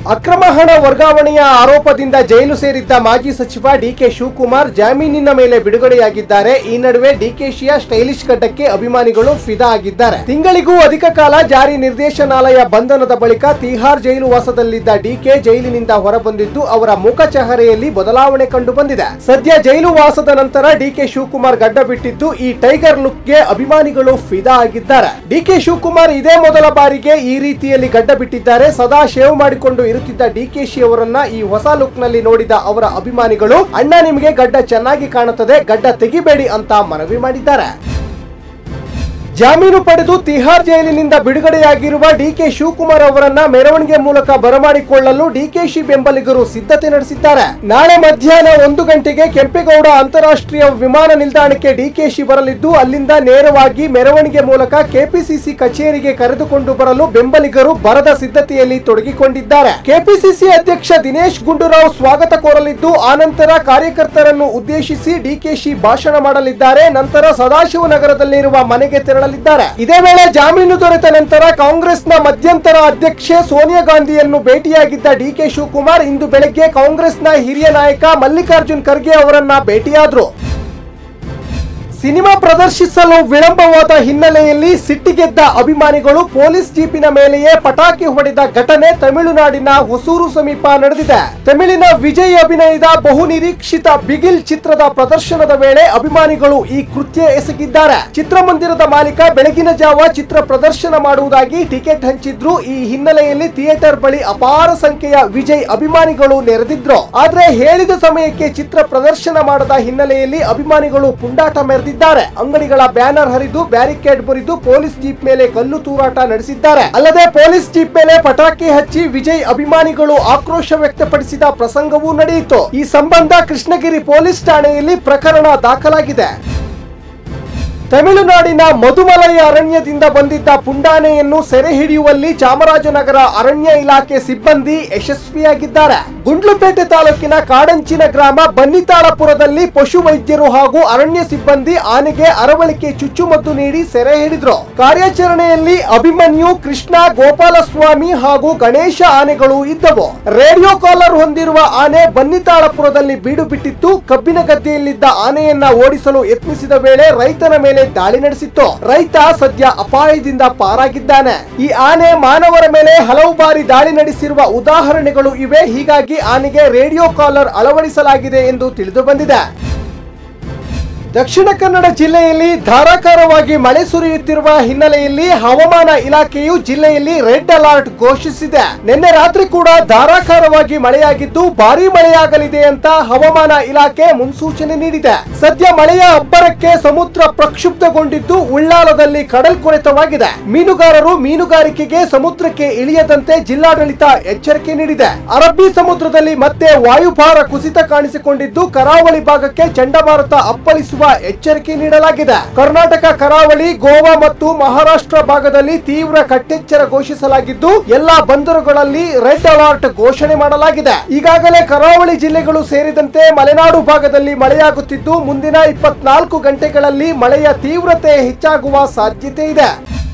ಅಕ್ರಮ ಹಣ ವರ್ಗಾವಣೆಯ ಆರೋಪದಿಂದ ಜೈಲು ಸೇರಿದ್ದ ಮಾಜಿ ಸಚಿವ ಡಿಕೆ ಶಿವಕುಮಾರ್ ಜಾಮೀನಿನ ಮೇಲೆ ಬಿಡುಗಡೆಯಾಗಿದ್ದಾರೆ ಈ ನಡುವೆ ಡಿಕೆಶಿಯ ಸ್ಟೈಲಿಶ್ ಗಡ್ಡಕ್ಕೆ ಅಭಿಮಾನಿಗಳು ಫಿದಾ ಆಗಿದ್ದಾರೆ ತಿಂಗಳಿಗೂ ಅಧಿಕ ಕಾಲ ಜಾರಿ ನಿರ್ದೇಶನಾಲಯ ಬಂಧನದ ಬಳಿಕ ತಿಹಾರ್ ಜೈಲು ವಾಸದಲ್ಲಿದ್ದ ಡಿಕೆ ಜೈಲಿನಿಂದ ಹೊರಬಂದಿದ್ದು ಅವರ ಮುಖ ಚಹರೆಯಲ್ಲಿ ಬದಲಾವಣೆ ಕಂಡು ಬಂದಿದೆ ಸದ್ಯ ಜೈಲು ವಾಸದ ನಂತರ ಡಿಕೆ ಶಿವಕುಮಾರ್ ಗಡ್ಡ ಬಿಟ್ಟಿದ್ದು ಈ ಟೈಗರ್ ಲುಕ್ಗೆ ಅಭಿಮಾನಿಗಳು ಫಿದಾ ಆಗಿದ್ದಾರೆ ಡಿಕೆ ಶಿವಕುಮಾರ್ ಇದೇ ಮೊದಲ ಬಾರಿಗೆ ಈ ರೀತಿಯಲ್ಲಿ ಗಡ್ಡ ಬಿಟ್ಟಿದ್ದಾರೆ ಸದಾ ಶೇವ್ ಮಾಡಿಕೊಂಡು ಇರುತ್ತಿದ್ದ ಡಿಕೆಶಿ ಅವರನ್ನ ಈ ಹೊಸ ಲುಕ್ ನಲ್ಲಿ ನೋಡಿದ ಅವರ ಅಭಿಮಾನಿಗಳು ಅಣ್ಣ ನಿಮಗೆ ಗಡ್ಡ ಚೆನ್ನಾಗಿ ಕಾಣುತ್ತದೆ ಗಡ್ಡ ತೆಗಿಬೇಡಿ ಅಂತ ಮನವಿ ಮಾಡಿದ್ದಾರೆ ಜಾಮೀನು ಪಡೆದು ತಿಹಾರ್ ಜೈಲಿನಿಂದ ಬಿಡುಗಡೆಯಾಗಿರುವ ಡಿಕೆ ಶಿವಕುಮಾರ್ ಅವರನ್ನ ಮೆರವಣಿಗೆ ಮೂಲಕ ಬರಮಾಡಿಕೊಳ್ಳಲು ಡಿಕೆಶಿ ಬೆಂಬಲಿಗರು ಸಿದ್ಧತೆ ನಡೆಸಿದ್ದಾರೆ ನಾಳೆ ಮಧ್ಯಾಹ್ನ ಒಂದು ಗಂಟೆಗೆ ಕೆಂಪೇಗೌಡ ಅಂತಾರಾಷ್ಟ್ರೀಯ ವಿಮಾನ ನಿಲ್ದಾಣಕ್ಕೆ ಡಿಕೆಶಿ ಬರಲಿದ್ದು ಅಲ್ಲಿಂದ ನೇರವಾಗಿ ಮೆರವಣಿಗೆ ಮೂಲಕ ಕೆಪಿಸಿಸಿ ಕಚೇರಿಗೆ ಕರೆದುಕೊಂಡು ಬರಲು ಬೆಂಬಲಿಗರು ಬರದ ಸಿದ್ಧತೆಯಲ್ಲಿ ತೊಡಗಿಕೊಂಡಿದ್ದಾರೆ ಕೆಪಿಸಿಸಿ ಅಧ್ಯಕ್ಷ ದಿನೇಶ್ ಗುಂಡೂರಾವ್ ಸ್ವಾಗತ ಕೋರಲಿದ್ದು ಆನಂತರ ಕಾರ್ಯಕರ್ತರನ್ನು ಉದ್ದೇಶಿಸಿ ಡಿಕೆಶಿ ಭಾಷಣ ಮಾಡಲಿದ್ದಾರೆ ನಂತರ ಸದಾಶಿವನಗರದಲ್ಲಿರುವ ಮನೆಗೆ ತೆರಳಲಿದ್ದಾರೆ ಇದೇ ವೇಳೆ ಜಾಮೀನು ದೊರೆತ ನಂತರ ಕಾಂಗ್ರೆಸ್ನ ಮಧ್ಯಂತರ ಅಧ್ಯಕ್ಷೆ ಸೋನಿಯಾ ಗಾಂಧಿಯನ್ನು ಭೇಟಿಯಾಗಿದ್ದ ಡಿಕೆ ಶಿವಕುಮಾರ್ ಇಂದು ಬೆಳಗ್ಗೆ ಕಾಂಗ್ರೆಸ್ನ ಹಿರಿಯ ನಾಯಕ ಮಲ್ಲಿಕಾರ್ಜುನ್ ಖರ್ಗೆ ಅವರನ್ನ ಭೇಟಿಯಾದ್ರು ಸಿನಿಮಾ ಪ್ರದರ್ಶಿಸಲು ವಿಳಂಬವಾದ ಹಿನ್ನೆಲೆಯಲ್ಲಿ ಸಿಟ್ಟಿಗೆದ್ದ ಅಭಿಮಾನಿಗಳು ಪೊಲೀಸ್ ಜೀಪಿನ ಮೇಲೆಯೇ ಪಟಾಕಿ ಹೊಡೆದ ಘಟನೆ ತಮಿಳುನಾಡಿನ ಹೊಸೂರು ಸಮೀಪ ನಡೆದಿದೆ ತಮಿಳಿನ ವಿಜಯ್ ಅಭಿನಯದ ಬಹು ನಿರೀಕ್ಷಿತ ಬಿಗಿಲ್ ಚಿತ್ರದ ಪ್ರದರ್ಶನದ ವೇಳೆ ಅಭಿಮಾನಿಗಳು ಈ ಕೃತ್ಯ ಎಸಗಿದ್ದಾರೆ ಚಿತ್ರಮಂದಿರದ ಮಾಲೀಕ ಬೆಳಗಿನ ಜಾವ ಚಿತ್ರ ಪ್ರದರ್ಶನ ಮಾಡುವುದಾಗಿ ಟಿಕೆಟ್ ಹಂಚಿದ್ರು ಈ ಹಿನ್ನೆಲೆಯಲ್ಲಿ ಥಿಯೇಟರ್ ಬಳಿ ಅಪಾರ ಸಂಖ್ಯೆಯ ವಿಜಯ್ ಅಭಿಮಾನಿಗಳು ನೆರೆದಿದ್ರು ಆದ್ರೆ ಹೇಳಿದ ಸಮಯಕ್ಕೆ ಚಿತ್ರ ಪ್ರದರ್ಶನ ಮಾಡದ ಹಿನ್ನೆಲೆಯಲ್ಲಿ ಅಭಿಮಾನಿಗಳು ಪುಂಡಾಟ ಮೆರೆದಿದ್ದಾರೆ ಅಂಗಡಿಗಳ ಬ್ಯಾನರ್ ಹರಿದು ಬ್ಯಾರಿಕೇಡ್ ಮುರಿದು ಪೊಲೀಸ್ ಜೀಪ್ ಮೇಲೆ ಕಲ್ಲು ತೂರಾಟ ನಡೆಸಿದ್ದಾರೆ ಅಲ್ಲದೆ ಪೊಲೀಸ್ ಜೀಪ್ ಮೇಲೆ ಪಟಾಕಿ ಹಚ್ಚಿ ವಿಜಯ್ ಅಭಿಮಾನಿಗಳು ಆಕ್ರೋಶ ವ್ಯಕ್ತಪಡಿಸಿದ ಪ್ರಸಂಗವೂ ನಡೆಯಿತು ಈ ಸಂಬಂಧ ಕೃಷ್ಣಗಿರಿ ಪೊಲೀಸ್ ಠಾಣೆಯಲ್ಲಿ ಪ್ರಕರಣ ದಾಖಲಾಗಿದೆ ತಮಿಳುನಾಡಿನ ಮಧುಮಲೈ ಅರಣ್ಯದಿಂದ ಬಂದಿದ್ದ ಪುಂಡಾನೆಯನ್ನು ಸೆರೆ ಹಿಡಿಯುವಲ್ಲಿ ಚಾಮರಾಜನಗರ ಅರಣ್ಯ ಇಲಾಖೆ ಸಿಬ್ಬಂದಿ ಯಶಸ್ವಿಯಾಗಿದ್ದಾರೆ ಗುಂಡ್ಲುಪೇಟೆ ತಾಲೂಕಿನ ಕಾಡಂಚಿನ ಗ್ರಾಮ ಬನ್ನಿತಾಳಪುರದಲ್ಲಿ ಪಶು ವೈದ್ಯರು ಹಾಗೂ ಅರಣ್ಯ ಸಿಬ್ಬಂದಿ ಆನೆಗೆ ಅರವಳಿಕೆ ಚುಚ್ಚುಮದ್ದು ನೀಡಿ ಸೆರೆ ಹಿಡಿದ್ರು ಕಾರ್ಯಾಚರಣೆಯಲ್ಲಿ ಅಭಿಮನ್ಯು ಕೃಷ್ಣ ಗೋಪಾಲಸ್ವಾಮಿ ಹಾಗೂ ಗಣೇಶ ಆನೆಗಳು ಇದ್ದವು ರೇಡಿಯೋ ಕಾಲರ್ ಹೊಂದಿರುವ ಆನೆ ಬನ್ನಿತಾಳಪುರದಲ್ಲಿ ಬೀಡು ಬಿಟ್ಟಿತ್ತು ಕಬ್ಬಿನ ಗದ್ದೆಯಲ್ಲಿದ್ದ ಆನೆಯನ್ನ ಓಡಿಸಲು ಯತ್ನಿಸಿದ ವೇಳೆ ರೈತನ ಮೇಲೆ ದಾಳಿ ನಡೆಸಿತ್ತು ರೈತ ಸದ್ಯ ಅಪಾಯದಿಂದ ಪಾರಾಗಿದ್ದಾನೆ ಈ ಆನೆ ಮಾನವರ ಮೇಲೆ ಹಲವು ಬಾರಿ ದಾಳಿ ನಡೆಸಿರುವ ಉದಾಹರಣೆಗಳು ಇವೆ ಹೀಗಾಗಿ ಆನೆಗೆ ರೇಡಿಯೋ ಕಾಲರ್ ಅಳವಡಿಸಲಾಗಿದೆ ಎಂದು ತಿಳಿದು ಬಂದಿದೆ ದಕ್ಷಿಣ ಕನ್ನಡ ಜಿಲ್ಲೆಯಲ್ಲಿ ಧಾರಾಕಾರವಾಗಿ ಮಳೆ ಸುರಿಯುತ್ತಿರುವ ಹಿನ್ನೆಲೆಯಲ್ಲಿ ಹವಾಮಾನ ಇಲಾಖೆಯು ಜಿಲ್ಲೆಯಲ್ಲಿ ರೆಡ್ ಅಲರ್ಟ್ ಘೋಷಿಸಿದೆ ನಿನ್ನೆ ರಾತ್ರಿ ಕೂಡ ಧಾರಾಕಾರವಾಗಿ ಮಳೆಯಾಗಿದ್ದು ಭಾರೀ ಮಳೆಯಾಗಲಿದೆ ಅಂತ ಹವಾಮಾನ ಇಲಾಖೆ ಮುನ್ಸೂಚನೆ ನೀಡಿದೆ ಸದ್ಯ ಮಳೆಯ ಅಬ್ಬರಕ್ಕೆ ಸಮುದ್ರ ಪ್ರಕ್ಷುಬ್ಧಗೊಂಡಿದ್ದು ಉಳ್ಳಾಲದಲ್ಲಿ ಕಡಲ್ಕೊರೆತವಾಗಿದೆ ಮೀನುಗಾರರು ಮೀನುಗಾರಿಕೆಗೆ ಸಮುದ್ರಕ್ಕೆ ಇಳಿಯದಂತೆ ಜಿಲ್ಲಾಡಳಿತ ಎಚ್ಚರಿಕೆ ನೀಡಿದೆ ಅರಬ್ಬಿ ಸಮುದ್ರದಲ್ಲಿ ಮತ್ತೆ ವಾಯುಭಾರ ಕುಸಿತ ಕಾಣಿಸಿಕೊಂಡಿದ್ದು ಕರಾವಳಿ ಭಾಗಕ್ಕೆ ಚಂಡಮಾರುತ ಅಪ್ಪಳಿಸುವ ಎಚ್ಚರಿಕೆ ನೀಡಲಾಗಿದೆ ಕರ್ನಾಟಕ ಕರಾವಳಿ ಗೋವಾ ಮತ್ತು ಮಹಾರಾಷ್ಟ್ರ ಭಾಗದಲ್ಲಿ ತೀವ್ರ ಕಟ್ಟೆಚ್ಚರ ಘೋಷಿಸಲಾಗಿದ್ದು ಎಲ್ಲಾ ಬಂದರುಗಳಲ್ಲಿ ರೆಡ್ ಅಲರ್ಟ್ ಘೋಷಣೆ ಮಾಡಲಾಗಿದೆ ಈಗಾಗಲೇ ಕರಾವಳಿ ಜಿಲ್ಲೆಗಳು ಸೇರಿದಂತೆ ಮಲೆನಾಡು ಭಾಗದಲ್ಲಿ ಮಳೆಯಾಗುತ್ತಿದ್ದು ಮುಂದಿನ ಇಪ್ಪತ್ನಾಲ್ಕು ಗಂಟೆಗಳಲ್ಲಿ ಮಳೆಯ ತೀವ್ರತೆ ಹೆಚ್ಚಾಗುವ ಸಾಧ್ಯತೆ ಇದೆ